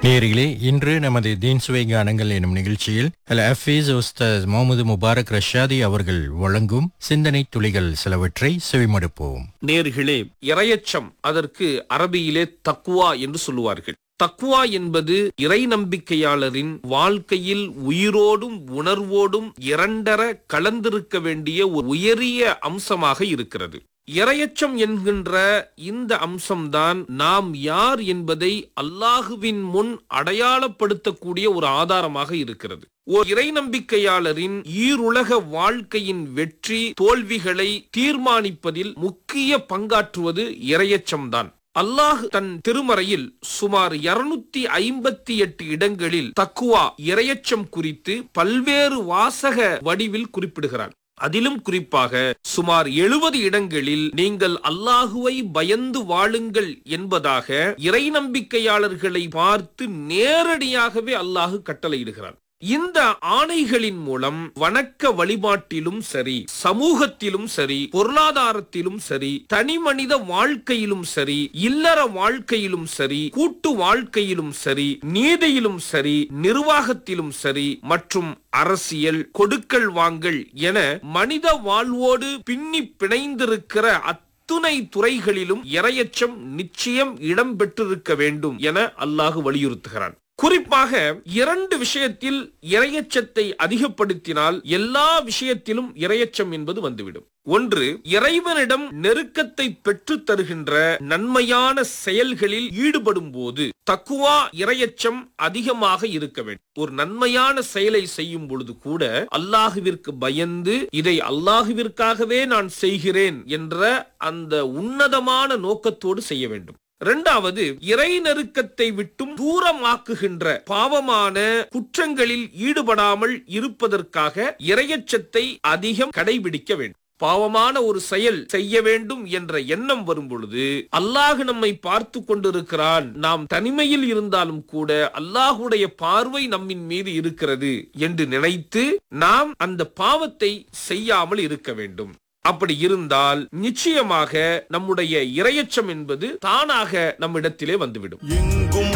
நேயர்களே இன்று நமது தீன் சுவை கானங்கள் எனும் நிகழ்ச்சியில் அல் ஹஃபீஸ் உஸ்தாஸ் முகமது முபாரக் ரஷாதி அவர்கள் வழங்கும் சிந்தனை துளிகள் சிலவற்றை செவிமடுப்போம் நேர்களே இரையச்சம் அதற்கு அரபியிலே தக்குவா என்று சொல்லுவார்கள் தக்குவா என்பது இறை நம்பிக்கையாளரின் வாழ்க்கையில் உயிரோடும் உணர்வோடும் இரண்டர கலந்திருக்க வேண்டிய ஒரு உயரிய அம்சமாக இருக்கிறது இரையச்சம் என்கின்ற இந்த அம்சம்தான் நாம் யார் என்பதை அல்லாஹுவின் முன் அடையாளப்படுத்தக்கூடிய ஒரு ஆதாரமாக இருக்கிறது ஓர் இறை நம்பிக்கையாளரின் ஈருலக வாழ்க்கையின் வெற்றி தோல்விகளை தீர்மானிப்பதில் முக்கிய பங்காற்றுவது இரையச்சம்தான் அல்லாஹ் தன் திருமறையில் சுமார் இருநூத்தி ஐம்பத்தி எட்டு இடங்களில் தக்குவா இரையச்சம் குறித்து பல்வேறு வாசக வடிவில் குறிப்பிடுகிறார் அதிலும் குறிப்பாக சுமார் எழுபது இடங்களில் நீங்கள் அல்லாஹுவை பயந்து வாழுங்கள் என்பதாக இறை நம்பிக்கையாளர்களை பார்த்து நேரடியாகவே அல்லாஹு கட்டளையிடுகிறார் இந்த ஆணைகளின் மூலம் வணக்க வழிபாட்டிலும் சரி சமூகத்திலும் சரி பொருளாதாரத்திலும் சரி தனி மனித வாழ்க்கையிலும் சரி இல்லற வாழ்க்கையிலும் சரி கூட்டு வாழ்க்கையிலும் சரி நீதியிலும் சரி நிர்வாகத்திலும் சரி மற்றும் அரசியல் கொடுக்கல் வாங்கல் என மனித வாழ்வோடு பின்னி பிணைந்திருக்கிற அத்துணை துறைகளிலும் இரையச்சம் நிச்சயம் இடம்பெற்றிருக்க வேண்டும் என அல்லாஹு வலியுறுத்துகிறான் குறிப்பாக இரண்டு விஷயத்தில் இரையச்சத்தை அதிகப்படுத்தினால் எல்லா விஷயத்திலும் இரையச்சம் என்பது வந்துவிடும் ஒன்று இறைவனிடம் நெருக்கத்தை பெற்று தருகின்ற நன்மையான செயல்களில் ஈடுபடும் போது தக்குவா இரையச்சம் அதிகமாக இருக்க வேண்டும் ஒரு நன்மையான செயலை செய்யும் பொழுது கூட அல்லாஹுவிற்கு பயந்து இதை அல்லாஹுவிற்காகவே நான் செய்கிறேன் என்ற அந்த உன்னதமான நோக்கத்தோடு செய்ய வேண்டும் இரண்டாவது இறை நெருக்கத்தை விட்டும் தூரமாக்குகின்ற பாவமான குற்றங்களில் ஈடுபடாமல் இருப்பதற்காக இரையச்சத்தை அதிகம் கடைபிடிக்க வேண்டும் பாவமான ஒரு செயல் செய்ய வேண்டும் என்ற எண்ணம் வரும் பொழுது அல்லாஹ் நம்மை பார்த்து கொண்டிருக்கிறான் நாம் தனிமையில் இருந்தாலும் கூட அல்லாஹுடைய பார்வை நம்மின் மீது இருக்கிறது என்று நினைத்து நாம் அந்த பாவத்தை செய்யாமல் இருக்க வேண்டும் அப்படி இருந்தால் நிச்சயமாக நம்முடைய இரையச்சம் என்பது தானாக நம்மிடத்திலே வந்துவிடும் எங்கும்